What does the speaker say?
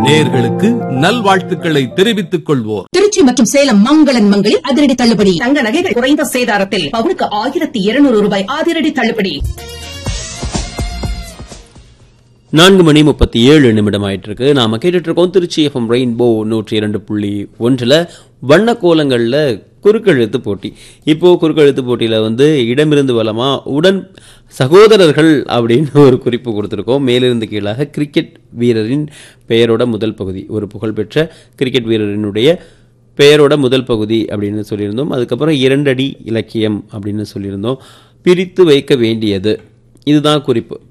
நேர்களுக்கு நல்வாழ்த்துக்களை தெரிவித்துக் கொள்வோர் திருச்சி மற்றும் சேலம் மங்களன் மங்களில் அதிரடி தள்ளுபடி தங்க நகைகள் குறைந்த சேதாரத்தில் பவுனுக்கு ஆயிரத்தி இருநூறு ரூபாய் அதிரடி தள்ளுபடி நான்கு மணி முப்பத்தி ஏழு நிமிடம் ஆயிட்டு இருக்கு நாம கேட்டுட்டு இருக்கோம் திருச்சி எஃப்எம் ரெயின்போ நூற்றி இரண்டு புள்ளி ஒன்றில் வண்ண கோலங்களில் குறுக்கெழுத்து போட்டி இப்போ குறுக்கெழுத்து போட்டியில் வந்து இடமிருந்து வலமா உடன் சகோதரர்கள் அப்படின்னு ஒரு குறிப்பு கொடுத்துருக்கோம் மேலிருந்து கீழாக கிரிக்கெட் வீரரின் பெயரோட முதல் பகுதி ஒரு புகழ்பெற்ற கிரிக்கெட் வீரரினுடைய பெயரோட முதல் பகுதி அப்படின்னு சொல்லியிருந்தோம் அதுக்கப்புறம் இரண்டடி இலக்கியம் அப்படின்னு சொல்லியிருந்தோம் பிரித்து வைக்க வேண்டியது இதுதான் குறிப்பு